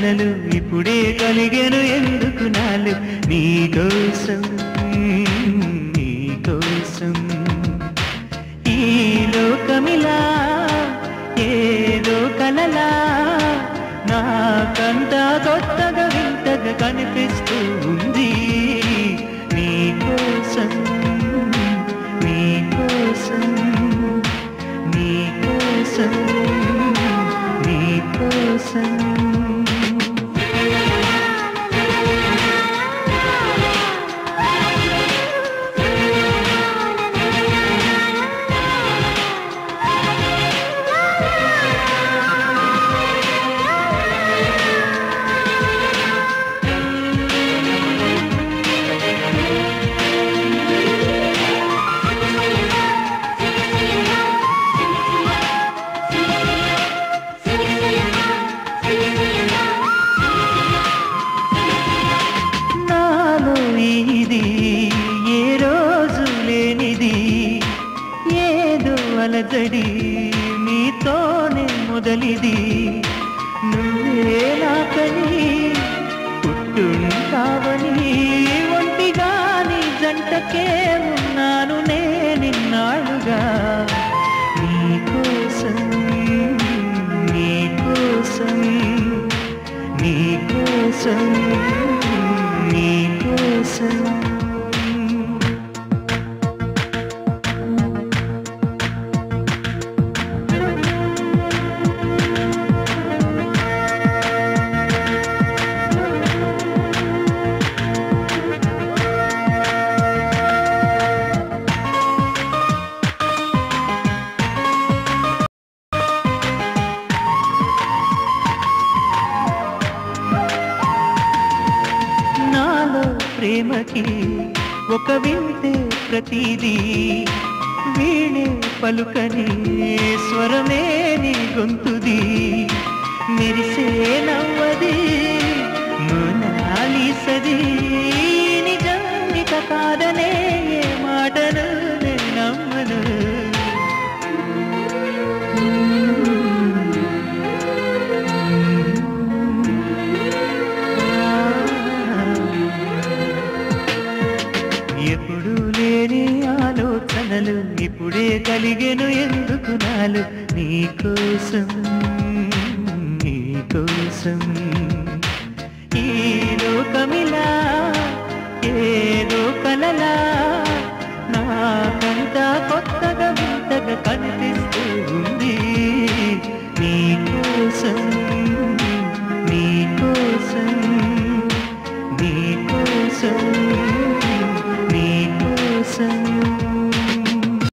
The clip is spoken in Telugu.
ఆలోచనలు ఇప్పుడే కలిగెను ఎందుకు నాలు నీకోసం నీకోసం ఈ లోకమిలా ఏదో కలలా నాకంతా కొత్తగా వింతగా కనిపిస్తూ ఉంది నీకోసం నీకోసం నీకోసం నీకోసం నాలో ఇది ఏ రోజు లేనిది ఏదో అలజడి నీతోనే మొదలిది నువ్వే నాకని పుట్టుంటావని ఒంటిగాని జంటకే ఉన్నాను నేనిన్నాళ్ళుగా నీకోసం నీకోసం నీకోసం నీకోసం నాలో ప్రేమకి ఒక వింతే ప్రతిదీ వీణే పలుకని స్వరమే నీ గొంతుది మెరిసే నవ్వది మోనాలిసది నిజానిక కాదనే ఏ మాటను నేను నమ్మను ఎప్పుడు లేని ఆలోచనలు ఇప్పుడే కలిగెను ఎందుకు నాలు నీకోసం నీకోసం ఈ లోకమిలా ఏదో కలలా నాకంతా కొత్తగా వింతగా కనిపిస్తుంది